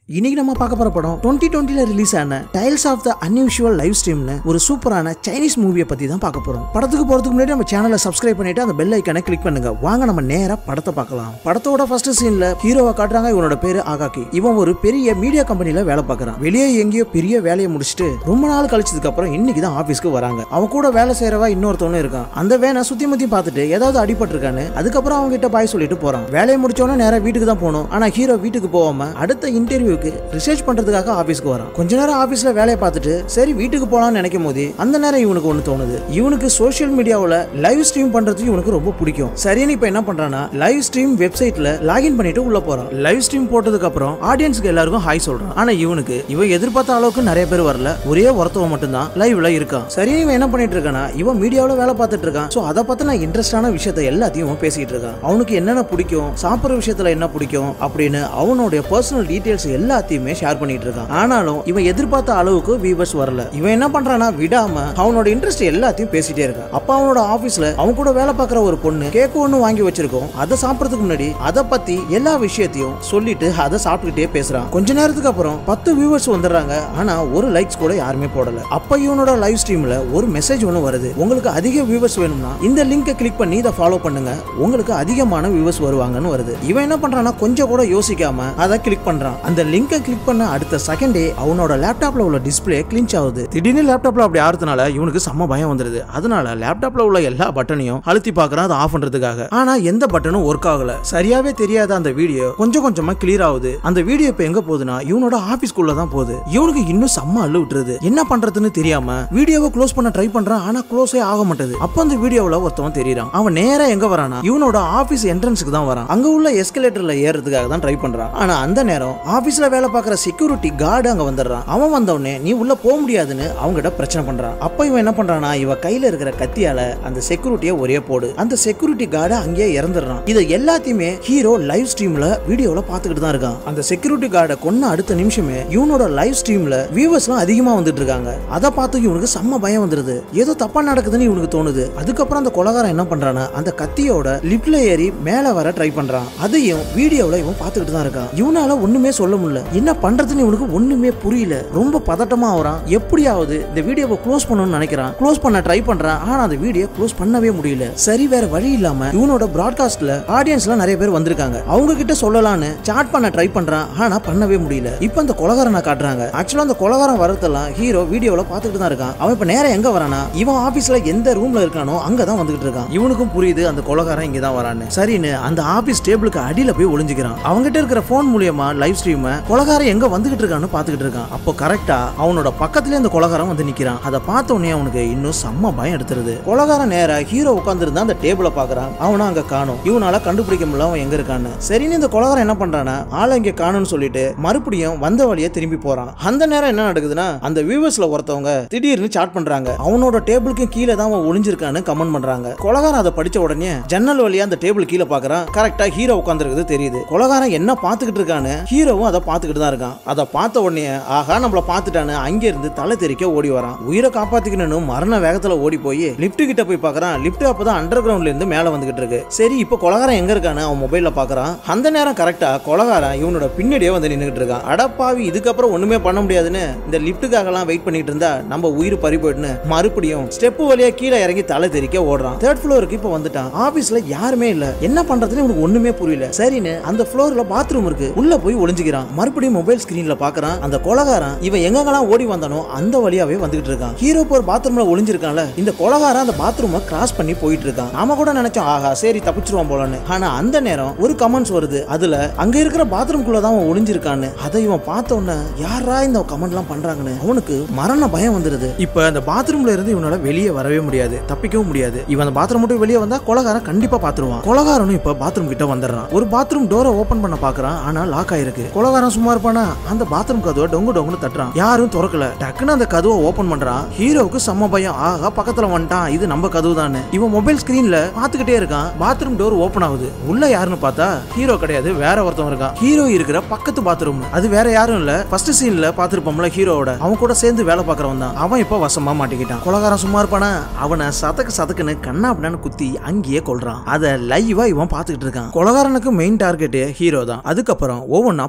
இன்னைக்கு நம்ம பார்க்க போற படம் டுவெண்ட்டி டுவெண்ட்டில ரிலீஸ் ஆன tales of the unusual live ஸ்ட்ரீம்னு ஒரு சூப்பரான சைனீஸ் மூவியை பத்தி தான் பார்க்க போறோம் படத்துக்கு போறதுக்கு முன்னாடி நம்ம சேனலை சப்ஸ்கிரைப் பண்ணிட்டு அந்த பெல் ஐக்கனை கிளிக் பண்ணுங்க வாங்க நம்ம நேரா படத்தை பார்க்கலாம் படத்தோட ஃபர்ஸ்ட் சீன்ல ஹீரோவை காட்டுறாங்க இவனோட பேரு ஆகாக்கி இவன் ஒரு பெரிய மீடியா கம்பெனில வேலை பார்க்கறான் வெளியே எங்கேயோ பெரிய வேலையை முடிச்சுட்டு ரொம்ப நாள் கழிச்சதுக்கு அப்புறம் இன்னைக்கு தான் ஆபீஸ்க்கு வராங்க அவன் கூட வேலை செய்யறவா இன்னொருத்தவனும் இருக்கான் அந்த வேனை சுத்தி முத்தி பார்த்துட்டு ஏதாவது அடிபட்டிருக்கான்னு அதுக்கப்புறம் அவங்க கிட்ட பாய் சொல்லிட்டு போறான் வேலையை முடிச்சோன்னே நேரா வீட்டுக்கு தான் போகணும் ஆனா ஹீரோ வீட்டுக்கு போகாம அடுத்த இன்டர்வியூக்கு ரிசர்ச் பண்றதுக்காக ஆபீஸ்க்கு வரான் கொஞ்ச நேரம் ஆபீஸ்ல வேலையை பார்த்துட்டு சரி வீட்டுக்கு போலாம்னு நினைக்கும் போது அந்த நேரம் இவனுக்கு ஒண்ணு தோணுது இவனுக்கு சோஷியல் மீடியாவுல லைவ் ஸ்ட்ரீம் பண்றது இவனுக்கு ரொம்ப பிடிக்கும் சரின்னு இப்ப என்ன பண்றானா லைவ் ஸ்ட்ரீம் வெப்சைட்ல லாகின் பண்ணிட்டு உள்ள போறான் லைவ் ஸ்ட்ரீம் போட்டதுக்கு அப்புறம் ஆடியன்ஸ்க்கு எல்லாருக்கும் ஹாய் சொல்றான் ஆனா இவனுக்கு இவன் எதிர்பார்த்த அளவுக்கு நிறைய பேர் வரல ஒரே ஒருத்தவன் மட்டும்தான் லைவ்ல இருக்கான் சரி இவன் என்ன பண்ணிட்டு இருக்கானா இவன் மீடியாவுல வேலை பார்த்துட்டு இருக்கான் சோ அதை பத்தின இன்ட்ரெஸ்டான விஷயத்த எல்லாத்தையும் அவன் பேசிட்டு இருக்கான் அவனுக்கு என்னென்ன பிடிக்கும் சாப்பிடுற விஷயத்துல என்ன பிடிக்கும் அப்படின்னு அவனுடைய பர்சனல் டீடைல்ஸ் எல்லாத்தையுமே ஷேர் பண்ணிட்டு இருக்கான் ஆனாலும் இவன் எதிர்பார்த்த அளவுக்கு வியூவர்ஸ் வரல இவன் என்ன பண்றானா விடாம அவனோட இன்ட்ரெஸ்ட் எல்லாத்தையும் பேசிட்டே இருக்கான் அப்ப அவனோட ஆபீஸ்ல அவன் கூட வேலை பார்க்குற ஒரு பொண்ணு கேக் ஒன்று வாங்கி வச்சிருக்கோம் அதை சாப்பிடறதுக்கு முன்னாடி அதை பத்தி எல்லா விஷயத்தையும் சொல்லிட்டு அதை சாப்பிட்டுக்கிட்டே பேசுறான் கொஞ்ச நேரத்துக்கு அப்புறம் பத்து வியூவர்ஸ் வந்துடுறாங்க ஆனா ஒரு லைக்ஸ் கூட யாருமே போடல அப்ப இவனோட லைவ் ஸ்ட்ரீம்ல ஒரு மெசேஜ் ஒன்று வருது உங்களுக்கு அதிக வியூவர்ஸ் வேணும்னா இந்த லிங்கை கிளிக் பண்ணி இதை ஃபாலோ பண்ணுங்க உங்களுக்கு அதிகமான வியூவர்ஸ் வருவாங்கன்னு வருது இவன் என்ன பண்றான்னா கொஞ்சம் கூட யோசிக்காம அதை கிளிக் பண்றான் அந்த லிங்கை கிளிக் பண்ண அடுத்த செகண்டே அவனோட லேப்டாப்ல உள்ள டிஸ்பிளே கிளிஞ்ச் ஆகுது திடீர்னு லேப்டாப்ல அப்படி ஆறுறதுனால இவனுக்கு செம்ம பயம் வந்துருது அதனால லேப்டாப்ல உள்ள எல்லா பட்டனையும் அழுத்தி பார்க்கறான் அதை ஆஃப் பண்றதுக்காக ஆனா எந்த பட்டனும் ஒர்க் ஆகல சரியாவே தெரியாத அந்த வீடியோ கொஞ்சம் கொஞ்சமா கிளியர் ஆகுது அந்த வீடியோ இப்ப எங்க போகுதுன்னா இவனோட ஆபீஸ்க்குள்ள தான் போகுது இவனுக்கு இன்னும் செம்ம அள்ளு விட்டுருது என்ன பண்றதுன்னு தெரியாம வீடியோவை க்ளோஸ் பண்ண ட்ரை பண்றான் ஆனா க்ளோஸே ஆக மாட்டேது அப்ப அந்த வீடியோவுல ஒருத்தவன் தெரியறான் அவன் நேரா எங்க வரானா இவனோட ஆபீஸ் என்ட்ரன்ஸ்க்கு தான் வரான் அங்க உள்ள எஸ்கலேட்டர்ல ஏறதுக்காக தான் ட்ரை பண்றான் ஆனா அந்த நேரம் ஆபீஸ்ல வேலை பார்க்குற செக்யூரிட்டி கார்டு அங்க வந்துடுறான் அவன் வந்தவனே நீ உள்ள போக முடியாதுன்னு அவங்ககிட்ட பிரச்சனை பண்றான் அப்ப இவன் என்ன பண்றானா இவ கையில இருக்கிற கத்தியால அந்த செக்யூரிட்டியை ஒரே போடு அந்த செக்யூரிட்டி கார்டு அங்கேயே இறந்துடுறான் இது எல்லாத்தையுமே ஹீரோ லைவ் ஸ்ட்ரீம்ல வீடியோல பாத்துக்கிட்டு தான் இருக்கான் அந்த செக்யூரிட்டி கார்டை கொன்ன அடுத்த நிமிஷமே இவனோட லைவ் ஸ்ட்ரீம்ல வியூவர்ஸ்லாம் அதிகமா வந்துட்டு இருக்காங்க அதை பார்த்து இவனுக்கு செம்ம பயம் வந்துருது ஏதோ தப்பா நடக்குதுன்னு இவனுக்கு தோணுது அதுக்கப்புறம் அந்த கொலகாரன் என்ன பண்றானா அந்த கத்தியோட லிப்ட்ல ஏறி மேல வர ட்ரை பண்றான் அதையும் வீடியோல இவன் பார்த்துக்கிட்டு தான் இருக்கான் இவனால ஒண்ணுமே சொல்ல முடியல என்ன பண்றதுன்னு இவனுக்கு ஒண்ணுமே புரியல ரொம்ப பதட்டமா ஆகுறான் எப்படியாவது இந்த வீடியோவை க்ளோஸ் பண்ணணும்னு நினைக்கிறான் க்ளோஸ் பண்ண ட்ரை பண்றான் ஆனா அந்த வீடியோ க்ளோஸ் பண்ணவே முடியல சரி வேற வழி இல்லாம இவனோட பிராட்காஸ்ட்ல ஆடியன்ஸ்ல நிறைய பேர் வந்திருக்காங்க அவங்க கிட்ட சொல்லலாம்னு சாட் பண்ண ட்ரை பண்றான் ஆனா பண்ணவே முடியல இப்போ அந்த கொலகாரனை காட்டுறாங்க ஆக்சுவலா அந்த கொலகாரன் வரதெல்லாம் ஹீரோ வீடியோல பார்த்துட்டு தான் இருக்கான் அவன் இப்ப நேரம் எங்க வரானா இவன் ஆபீஸ்ல எந்த ரூம்ல இருக்கானோ அங்க தான் வந்துகிட்டு இருக்கான் இவனுக்கும் புரியுது அந்த கொலகாரன் இங்க தான் வரான்னு சரின்னு அந்த ஆபீஸ் டேபிளுக்கு அடியில போய் ஒளிஞ்சுக்கிறான் அவங்ககிட்ட இருக்கிற போன் மூலியமா லைவ் ஸ்ட்ரீம் கொலகாரன் எங்க வந்துகிட்டு இருக்கான்னு பாத்துக்கிட்டு இருக்கான் அப்போ கரெக்டா அவனோட பக்கத்துல அந்த கொலகாரன் வந்து நிக்கிறான் அதை பார்த்த உடனே அவனுக்கு இன்னும் செம்ம பயம் எடுத்துருது கொலகாரன் நேரா ஹீரோ உட்காந்துருந்தா அந்த டேபிள பாக்குறான் அவனை அங்க காணும் இவனால கண்டுபிடிக்க முடியல அவன் எங்க இருக்கான்னு சரின்னு இந்த கொலகாரன் என்ன பண்றானா ஆளை இங்க காணும்னு சொல்லிட்டு மறுபடியும் வந்த வழியே திரும்பி போறான் அந்த நேரம் என்ன நடக்குதுன்னா அந்த வியூவர்ஸ்ல ஒருத்தவங்க திடீர்னு சாட் பண்றாங்க அவனோட டேபிளுக்கு கீழே தான் அவன் ஒளிஞ்சிருக்கான்னு கமெண்ட் பண்றாங்க கொலகாரன் அதை படிச்ச உடனே ஜன்னல் வழியா அந்த டேபிள் கீழே பாக்குறான் கரெக்டா ஹீரோ உட்காந்துருக்குது தெரியுது கொலகாரன் என்ன பாத்துக்கிட்டு இருக்கான்னு ஹீரோவும் அதை பாத்துக்கிட்டு தான் இருக்கான் அதை பார்த்த உடனே ஆகா நம்மள பாத்துட்டான்னு அங்க இருந்து தலை தெறிக்க ஓடி வரான் உயிரை காப்பாத்திக்கணும்னு மரண வேகத்துல ஓடி போய் லிப்ட் கிட்ட போய் பாக்குறான் லிப்ட் அப்பதான் அண்டர் கிரவுண்ட்ல இருந்து மேல வந்துகிட்டு இருக்கு சரி இப்போ கொலகாரன் எங்க இருக்கான்னு அவன் மொபைல்ல பாக்குறான் அந்த நேரம் கரெக்டா கொலகாரன் இவனோட பின்னாடியே வந்து நின்னுகிட்டு இருக்கான் அடப்பாவி இதுக்கப்புறம் ஒண்ணுமே பண்ண முடியாதுன்னு இந்த லிப்ட்டுக்காகலாம் வெயிட் பண்ணிட்டு இருந்தா நம்ம உயிர் பறி போயிட்டுன்னு மறுபடியும் ஸ்டெப் வழியா கீழே இறங்கி தலை தெறிக்க ஓடுறான் தேர்ட் ஃப்ளோருக்கு இப்போ வந்துட்டான் ஆபீஸ்ல யாருமே இல்ல என்ன பண்றதுன்னு இவனுக்கு ஒண்ணுமே புரியல சரின்னு அந்த ஃப்ளோர்ல பாத்ரூம் இருக்கு உள்ள போய் ஒளிஞ்சுக்கிறான் மறுபடியும் மொபைல் ஸ்கிரீன்ல பாக்குறான் அந்த கொலகாரன் இவன் எங்கெங்கெல்லாம் ஓடி வந்தானோ அந்த வழியாவே வந்துகிட்டு இருக்கான் ஹீரோ போர் பாத்ரூம்ல ஒளிஞ்சிருக்கான்ல இந்த கொலகாரன் அந்த பாத்ரூமை கிராஸ் பண்ணி போயிட்டு இருக்கான் நாம கூட நினைச்சோம் ஆஹா சரி தப்பிச்சிருவான் போலன்னு ஆனா அந்த நேரம் ஒரு கமெண்ட்ஸ் வருது அதுல அங்க இருக்கிற பாத்ரூம்குள்ள தான் அவன் ஒளிஞ்சிருக்கான்னு அதை இவன் பார்த்த உடனே யாரா இந்த கமெண்ட் எல்லாம் பண்றாங்கன்னு அவனுக்கு மரண பயம் வந்துருது இப்ப அந்த பாத்ரூம்ல இருந்து இவனால வெளியே வரவே முடியாது தப்பிக்கவும் முடியாது இவன் அந்த பாத்ரூம் மட்டும் வெளியே வந்தா கொலகாரன் கண்டிப்பா பாத்துருவான் கொலகாரனும் இப்ப பாத்ரூம் கிட்ட வந்துடுறான் ஒரு பாத்ரூம் டோரை ஓபன் பண்ண பாக்குறான் ஆனா லாக் ஆயிருக்கு கொலகாரன் சும்மா இருப்பானா அந்த பாத்ரூம் கதவை டொங்கு டொங்குன்னு தட்டுறான் யாரும் திறக்கல டக்குன்னு அந்த கதவை ஓபன் பண்றான் ஹீரோவுக்கு செம்ம பயம் ஆகா பக்கத்துல வந்துட்டான் இது நம்ம கதவு தானே இவன் மொபைல் ஸ்கிரீன்ல பாத்துக்கிட்டே இருக்கான் பாத்ரூம் டோர் ஓபன் ஆகுது உள்ள யாருன்னு பார்த்தா ஹீரோ கிடையாது வேற ஒருத்தவன் இருக்கான் ஹீரோ இருக்கிற பக்கத்து பாத்ரூம் அது வேற யாரும் இல்ல ஃபர்ஸ்ட் சீன்ல பாத்துருப்போம்ல ஹீரோவோட அவன் கூட சேர்ந்து வேலை பார்க்கறவன் தான் அவன் இப்ப வசமா மாட்டிக்கிட்டான் கொலகாரன் சும்மா இருப்பானா அவனை சதக்கு சதக்குன்னு கண்ணா அப்படின்னு குத்தி அங்கேயே கொல்றான் அத லைவா இவன் பாத்துக்கிட்டு இருக்கான் கொலகாரனுக்கு மெயின் டார்கெட் ஹீரோ தான் அதுக்கப்புறம் ஒவ்வொன்னா பாத்துக்கிட்டே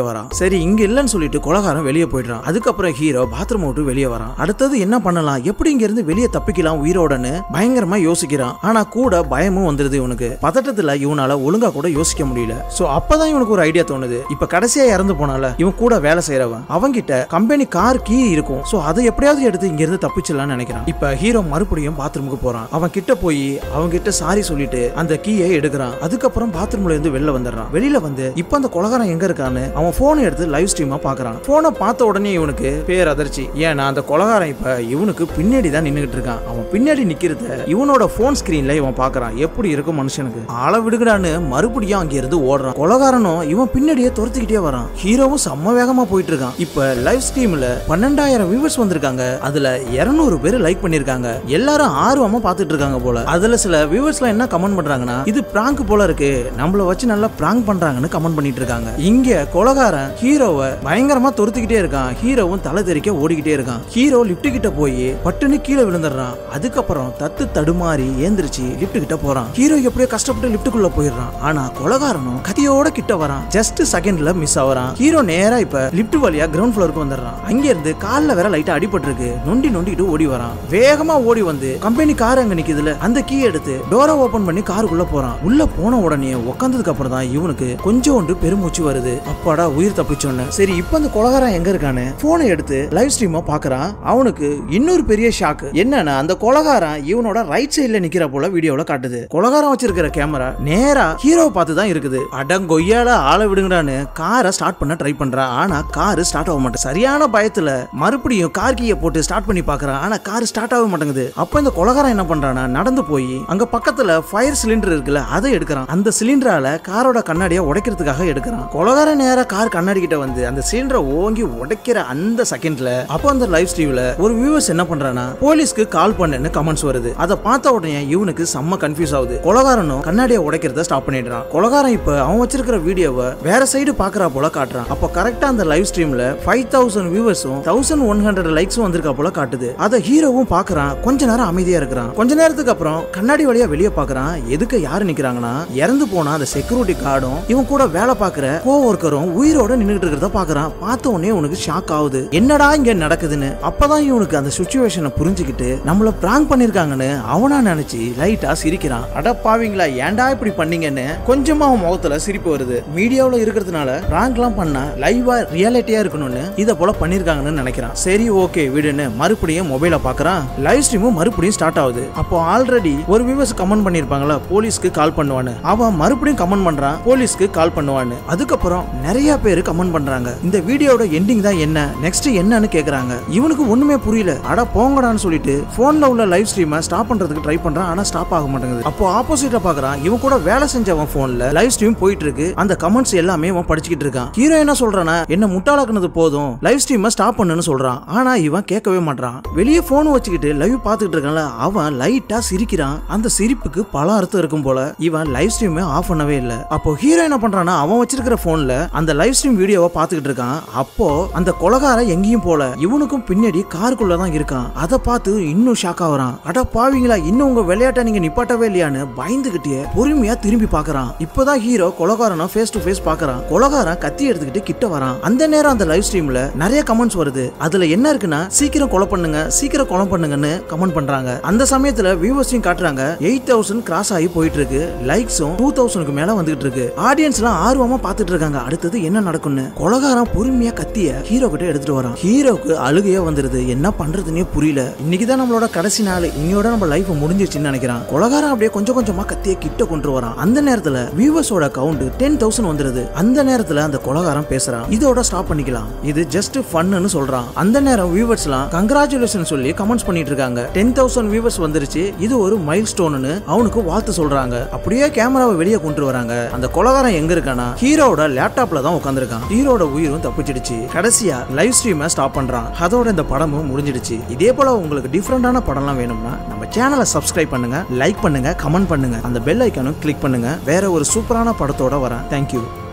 வரான் சரி இங்க இல்லைன்னு சொல்லிட்டு கொலகாரம் வெளியே போயிடுறான் அதுக்கப்புறம் ஹீரோ பாத்ரூம் விட்டு வெளியே வரான் அடுத்தது என்ன பண்ணலாம் எப்படி இங்க இருந்து வெளியே தப்பிக்கலாம் உயிரோடன்னு பயங்கரமா யோசிக்கிறான் ஆனா கூட பயமும் வந்துருது இவனுக்கு பதட்டத்துல இவனால ஒழுங்கா கூட யோசிக்க முடியல சோ அப்பதான் இவனுக்கு ஒரு ஐடியா தோணுது இப்ப கடைசியா இறந்து போனால இவன் கூட வேலை செய்யறவன் அவன்கிட்ட கம்பெனி கார் கீ இருக்கும் சோ அதை எப்படியாவது எடுத்து இங்க இருந்து தப்பிச்சிடலாம்னு நினைக்கிறான் இப்ப ஹீரோ மறுபடியும் பாத்ரூமுக்கு போறான் அவன் கிட்ட போய் அவங்க கிட்ட சாரி சொல்லிட்டு அந்த கீயை எடுக்கிறான் அதுக்கப்புறம் பாத்ரூம்ல இருந்து வெளில வந்துடுறான் வெளியில வந்து இப்ப அந்த கொலகாரன் எங்க இருக்கான்னு அவன் போனை எடுத்து லைவ் ஸ்ட்ரீமா பாக்குறான் போனை பார்த்த உடனே இவனுக்கு பேர் அதிர்ச்சி ஏன்னா அந்த கொலகாரன் இப்ப இவனுக்கு பின்னாடி தான் நின்னுகிட்டு இருக்கான் அவன் பின்னாடி நிக்கிறத இவனோட போன் ஸ்கிரீன்ல இவன் பாக்குறான் எப்படி இருக்கும் மனுஷனுக்கு ஆள விடுங்கடான்னு மறுபடியும் அங்க இருந்து ஓடுறான் கொலகாரனும் இவன் பின்னாடியே துரத்திக்கிட்டே வரான் ஹீரோவும் செம்ம வேகமா போயிட்டு இருக்கான் இப்ப லைவ் ஸ்ட்ரீம்ல பன்னெண்டாயிரம் வியூவர்ஸ் வந்திருக்காங்க அதுல இருநூறு பேர் லைக் பண்ணிருக்காங்க எல்லாரும் ஆர்வமா பாத்துட்டு இருக்காங்க போல அதுல சில வியூவர்ஸ்லாம் என்ன கமெண்ட் பண்றாங்கன்னா இது பிராங்க் போல இருக்கு நம்மள வச்சு நல்லா பிராங்க் பண்றாங்கன்னு கமெண்ட் பண்ணிட்டு இருக்காங்க இங்க கொலகாரன் ஹீரோவை பயங்கரமா துரத்திக்கிட்டே இருக்கான் ஹீரோவும் தலை தெறிக்க ஓடிக்கிட்டே இருக்கான் ஹீரோ லிப்ட் கிட்ட போய் பட்டுன்னு கீழே விழுந்துடுறான் அதுக்கப்புறம் தத்து தடுமாறி ஏந்திரிச்சு லிப்ட் கிட்ட போறான் ஹீரோ எப்படியோ கஷ்டப்பட்டு லிப்டுக்குள்ள போயிடுறான் ஆனா கொலகாரனும் கத்தியோட கிட்ட வரான் ஜஸ்ட் செகண்ட்ல மிஸ் ஆவறான் ஹீரோ நேரா இப்ப லிப்ட் வழியா கிரவுண்ட் ஃப்ளோருக்கு வந்துடுறான் அங்க இருந்து கால்ல வேற லைட்டா அடிபட்டு இருக்கு நொண்டி நொண்டிட்டு ஓடி வரான் வேகமா ஓடி வந்து கம்பெனி கார் அங்க நிக்குதுல அந்த கீ எடுத்து டோரை ஓபன் பண்ணி காருக்குள்ள போறான் உள்ள போன உடனே உட்காந்ததுக்கு அப்புறம் தான் இவனுக்கு கொஞ்சோண்டு பெருமூச்சு வருது அப்பாடா உயிர் தப்பிச்சோன்னு சரி இப்ப அந்த கொலகாரன் எங்க இருக்கானு போனை எடுத்து லைவ் ஸ்ட்ரீமா பாக்குறான் அவனுக்கு இன்னொரு பெரிய ஷாக்கு என்னன்னா அந்த கொலகாரன் இவனோட ரைட் சைடுல நிக்கிற போல வீடியோல காட்டுது கொலகாரன் வச்சிருக்கிற கேமரா நேரா ஹீரோ பார்த்து தான் இருக்குது அடங்கொய்யால ஆள விடுங்கடான்னு காரை ஸ்டார்ட் பண்ண ட்ரை பண்றான் ஆனா கார் ஸ்டார்ட் ஆக மாட்டேன் சரியான பயத்துல மறுபடியும் கார் கீயை போட்டு ஸ்டார்ட் பண்ணி பாக்குறான் ஆனா கார் ஸ்டார்ட் ஆக மாட்டேங்குது அப்ப இந்த கொலகாரன் என்ன பண்றானா நடந்து போய் அங்க பக்கத்துல ஃபயர் சிலிண்டர் இருக்குல்ல அதை எடுக்கிறான் அந்த சிலிண்டரால காரோட கண்ணாடியை உடைக்கிறதுக்காக எடுக்கிறான் கொலகாரன் நேரா கார் கண்ணாடி கிட்ட வந்து அந்த சிலிண்டரை ஓங்கி உடைக்கிற அந்த செகண்ட்ல அப்போ அந்த லைவ் ஸ்ட்ரீம்ல ஒரு வியூவர்ஸ் என்ன பண்றானா போலீஸ்க்கு கால் பண்ணுன்னு கமெண்ட்ஸ் வருது அதை பார்த்த உடனே இவனுக்கு செம்ம கன்ஃபியூஸ் ஆகுது கொலகாரனும் கண்ணாடியை உடைக்கிறத ஸ்டாப் பண்ணிடுறான் கொலகாரன் இப்ப அவன் வச்சிருக்கிற வீடியோவை வேற சைடு பாக்குறா போல காட்டுறான் அப்போ கரெக்டா அந்த லைவ் ஸ்ட்ரீம்ல ஃபைவ் தௌசண்ட் வியூவர்ஸும் தௌசண்ட் ஒன் ஹண்ட்ரட் லைக்ஸும் வந்திருக்கா போல காட்டுது அதை ஹீரோவும் பாக்குறான் கொஞ்ச நேரம் அமைதியா இருக்கிறான் கொஞ்ச நேரத்துக்கு அப்புறம் கண்ணாடி வழியா வெளியே பாக்குறான் எதுக்கு யாரு நிக்கிறாங்கன்னா இறந்து போன அந்த செக்யூரிட்டி கார்டும் இவன் கூட வேலை பாக்குற கோ ஒர்க்கரும் உயிரோட நின்னுட்டு இருக்கிறத பாக்குறான் பார்த்த உடனே உனக்கு ஷாக் ஆகுது என்னடா இங்க நடக்குதுன்னு அப்பதான் இவனுக்கு அந்த சுச்சுவேஷனை புரிஞ்சுக்கிட்டு நம்மள பிராங்க் பண்ணிருக்காங்கன்னு அவனா நினைச்சு லைட்டா சிரிக்கிறான் அட பாவீங்களா ஏன்டா இப்படி பண்ணீங்கன்னு கொஞ்சமா அவன் முகத்துல சிரிப்பு வருது மீடியாவுல இருக்கிறதுனால பிராங்க்லாம் பண்ணா லைவா ரியாலிட்டியா இருக்கணும்னு இத போல பண்ணிருக்காங்கன்னு நினைக்கிறான் சரி ஓகே விடுன்னு மறுபடியும் மொபைல பாக்குறான் லைவ் ஸ்ட்ரீமும் மறுபடியும் ஸ்டார்ட் ஆகுது அப்போ ஆல்ரெடி ஒரு வியூவர்ஸ் கமெண்ட் பண்ணிருப்பாங்களா போலீஸ்க்கு கால் பண்ணுவான்னு அவன் மறுபடியும் கமெண்ட் பண்றான் போலீஸ்க்கு கால் பண்ணுவான்னு அதுக்கப்புறம் நிறைய பேர் கமெண்ட் பண்றாங்க இந்த வீடியோட எண்டிங் தான் என்ன நெக்ஸ்ட் என்னன்னு கேக்குறாங்க இவனுக்கு ஒண்ணுமே புரியல அட போங்கடான்னு சொல்லிட்டு போன்ல உள்ள லைவ் ஸ்ட்ரீமை ஸ்டாப் பண்றதுக்கு ட்ரை பண்றான் ஆனா ஸ்டாப் ஆக மாட்டேங்குது அப்போ ஆப்போசிட்ல பாக்குறான் இவன் கூட வேலை செஞ்சவன் போன்ல லைவ் ஸ்ட்ரீம் போயிட்டு இருக்கு அந்த கமெண்ட்ஸ் எல்லாமே அவன் படிச்சுக்கிட்டு இருக்கான் ஹீரோ என்ன சொல்றானா என்ன முட்டாளாக்குனது போதும் லைவ் ஸ்ட்ரீமை ஸ்டாப் பண்ணுன்னு சொல்றான் ஆனா இவன் கேட்கவே மாட்டான் வெளியே போன் வச்சுக்கிட்டு லைவ் பார்த்துக்கிட்டு இருக்கான்ல அவன் லைட்டா சிரிக்கிறான் அந்த சிரிப்புக்கு பல அர்த்தம் இருக்கும் போல இவன் லைவ் ஸ்ட்ரீமே ஆஃப் பண்ணவே இல்லை அப்போ ஹீரோ என்ன பண்றானா அவன் வச்சிருக்கிற போன்ல அந்த லைவ் ஸ்ட்ரீம் வீடியோவை பார்த்துக்கிட்டு இருக்கான் அப்போ அந்த கொலகார எங்கேயும் போல இவனுக்கும் பின்னாடி காருக்குள்ள தான் இருக்கான் அதை பார்த்து இன்னும் ஷாக் ஆகுறான் அட பாவீங்களா இன்னும் உங்க விளையாட்டை நீங்க நிப்பாட்டவே இல்லையான்னு பயந்துகிட்டே பொறுமையா திரும்பி பார்க்கறான் இப்பதான் ஹீரோ கொலகாரனை ஃபேஸ் டு ஃபேஸ் பார்க்கறான் கொலகாரன் கத்தி எடுத்துக்கிட்டு கிட்ட வரான் அந்த நேரம் அந்த லைவ் ஸ்ட்ரீம்ல நிறைய கமெண்ட்ஸ் வருது அதுல என்ன இருக்குன்னா சீக்கிரம் கொலை பண்ணுங்க சீக்கிரம் கொலை பண்ணுங்கன்னு கமெண்ட் பண்றாங்க அந்த சமயத்துல வியூவர்ஸையும் காட்டுறாங்க எயிட் தௌசண்ட் கிராஸ் ஆகி போயிட்டு இருக்கு லைக்ஸும் டூ தௌசண்ட்க்கு மேல வந்துகிட்டு இருக்கு ஆடியன்ஸ் எல்லாம் ஆர்வமா பார்த்துட்டு இருக்காங்க அடுத்தது என்ன நடக்கும்னு கொலகாரன் பொறுமையா கத்திய ஹீரோ கிட்ட எடுத்துட்டு வரான் ஹீரோக்கு அழுகையே வந்துருது என்ன பண்றதுன்னே புரியல இன்னைக்கு தான் நம்மளோட கடைசி நாள் இன்னையோட நம்ம லைஃப் முடிஞ்சிருச்சுன்னு நினைக்கிறான் கொலகாரன் அப்படியே கொஞ்சம் கொஞ்சமா கத்திய கிட்ட கொண்டு வரான் அந்த நேரத்துல வியூவர்ஸோட கவுண்ட் டென் தௌசண்ட் வந்துருது அந்த நேரத்துல அந்த கொலகாரன் பேசுறான் இதோட ஸ்டாப் பண்ணிக்கலாம் இது ஜஸ்ட் ஃபன்னு சொல்றான் அந்த நேரம் வியூவர்ஸ் எல்லாம் கங்க்ராச்சுலேஷன் சொல்லி கமெண்ட்ஸ் பண்ணிட்டு இருக்காங்க டென் தௌசண்ட் வியூவர்ஸ் வந்துருச்சு இது ஒரு மைல் ஸ்டோன்னு அவனுக்கு வாழ்த்து சொல்றாங்க அப்படியே கேமராவை வெளியே கொண்டு வராங்க அந்த கொலகாரன் எங்க இருக்கானா ஹீரோட லேப்டாப்ல தான் உட்காந்துருக்கான் ஹீரோட உயிரும் தப்பிச்சிடுச்சு கடைசியா லைவ் ஸ்ட்ரீமை ஸ்டாப் பண்றான் அதோட இந்த படமும் முடிஞ்சிடுச்சு இதே போல உங்களுக்கு டிஃப்ரெண்டான படம்லாம் வேணும்னா நம்ம சேனலை சப்ஸ்கிரைப் பண்ணுங்க லைக் பண்ணுங்க கமெண்ட் பண்ணுங்க அந்த பெல் ஐக்கானும் கிளிக் பண்ணுங்க வேற ஒரு சூப்பரான படத்தோட வரேன் தேங்க்யூ